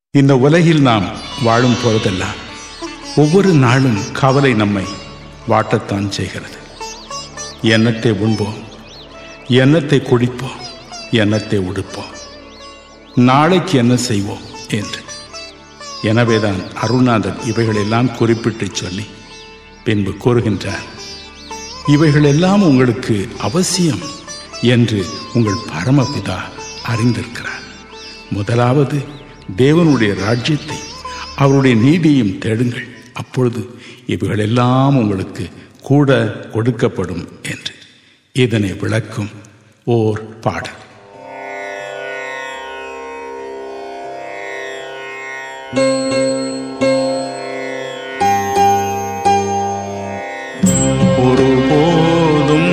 இந்த உலகில் நாம் வாழும் போதெல்லாம் ஒவ்வொரு நாளும் கவலை நம்மை வாட்டத்தான் செய்கிறது எண்ணத்தை உண்போம் எண்ணத்தை குடிப்போம் எண்ணத்தை உடுப்போம் நாளைக்கு என்ன செய்வோம் என்று எனவேதான் அருணாதர் இவைகளெல்லாம் குறிப்பிட்டு சொல்லி பின்பு கூறுகின்றார் இவைகளெல்லாம் உங்களுக்கு அவசியம் என்று உங்கள் பரமபிதா அறிந்திருக்கிறார் முதலாவது தேவனுடைய ராஜ்யத்தை அவருடைய நீதியையும் தேடுங்கள் அப்பொழுது இவைகளெல்லாம் உங்களுக்கு கூட கொடுக்கப்படும் என்று இதனை விளக்கும் ஓர் பாடல் ஒருபோதும்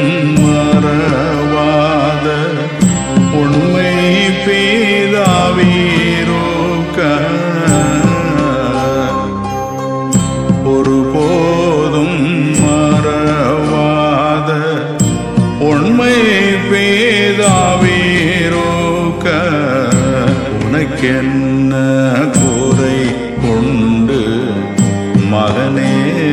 மறவாத உண்மை பேதாவீரோக்க ஒருபோதும் மறவாத உண்மை பேதாவீரோக்க உனக்கென்ன குறை உண்டு மகனே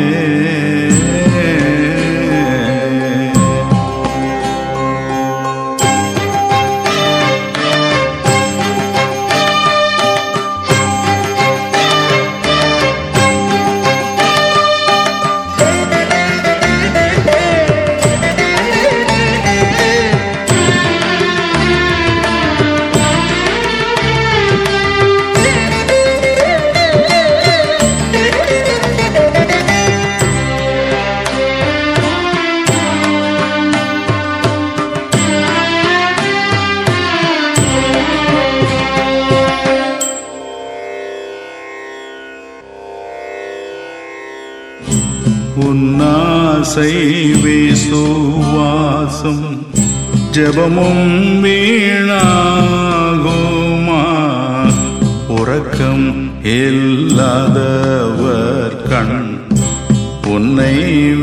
உன்னாசை விசுவாசம் ஜபமும் வீணாகுமா உறக்கம் இல்லாதவர் கண் உன்னை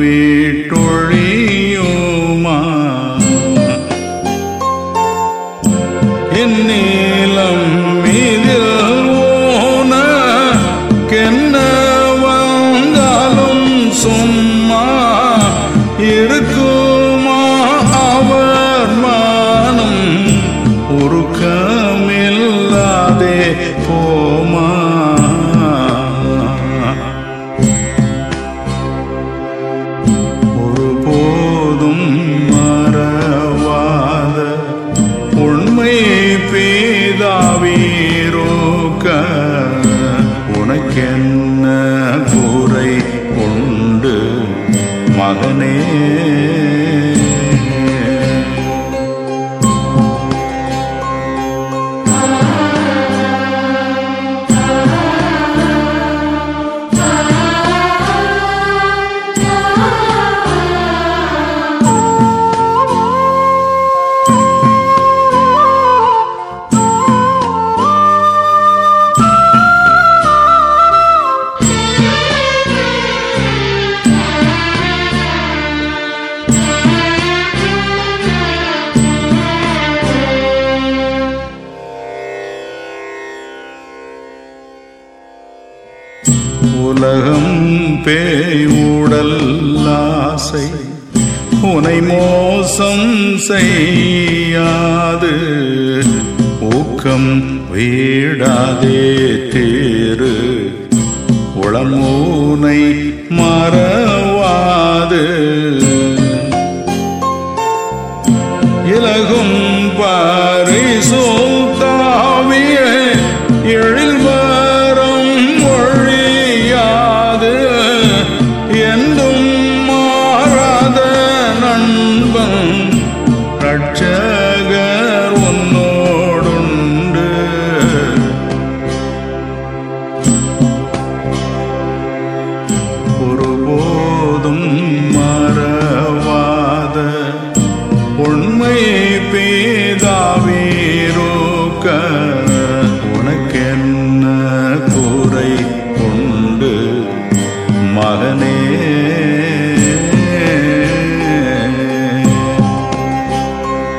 வீட்டொழியுமா என் நீளம் மீதில் ஓனக்கென்ன வந்தாலும் சும்மா இருக்குமா அவர் மானம் உருக்கமில்லாதே போமா ஒருபோதும் மறவாத உண்மை பேதாவீரோக்க உனக்கென்ன குறை உண்டு மகனே உலகம் பேயுடல் ஆசை உனை மோசம் செய்யாது ஊக்கம் வீடாதே தேரு உளமூனை மறவாது இலகும் பரிசுத்தாவிய எழில் வரம் ஒழியாது என்றும் மாறாத நண்பன் ரட்சகர் உன்னோடுண்டு ஒருபோதும் மறவாத உண்மை பேதாவீரோக்க உனக்கென்ன குறை உண்டு மகனே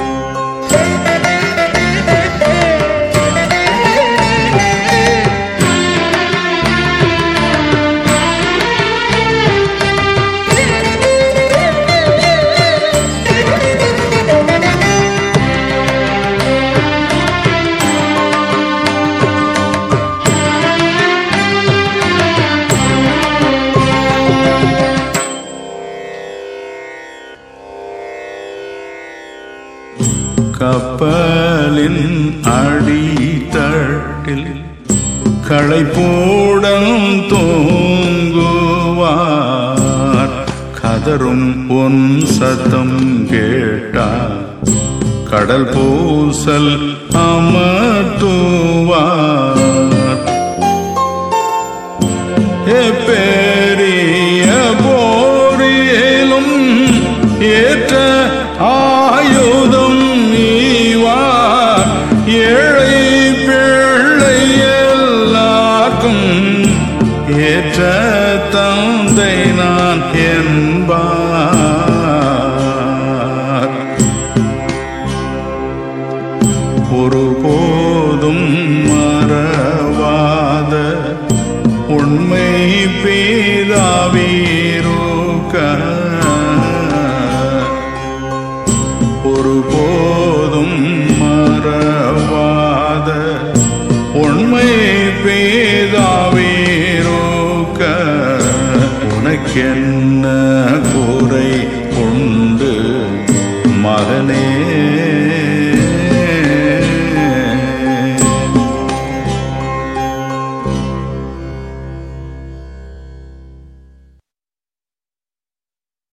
Thank களைப்பூடன் தூங்குவார் கதரும் உன் சத்தம் கேட்டார் கடல் பூசல் அமர்த்துவார் பெரிய போரிலும் ஏற்ற ஆயுதம் நீவார் ஏழை பிள்ளை எல்லாருக்கும் ஏற்ற தந்தை நான் என்பார் ஒருபோதும் மறவாத உண்மை பேதாவீரோக்க ஒருபோதும் மறவாத உண்மை பேதாவீரோக்க உனக்கென்ன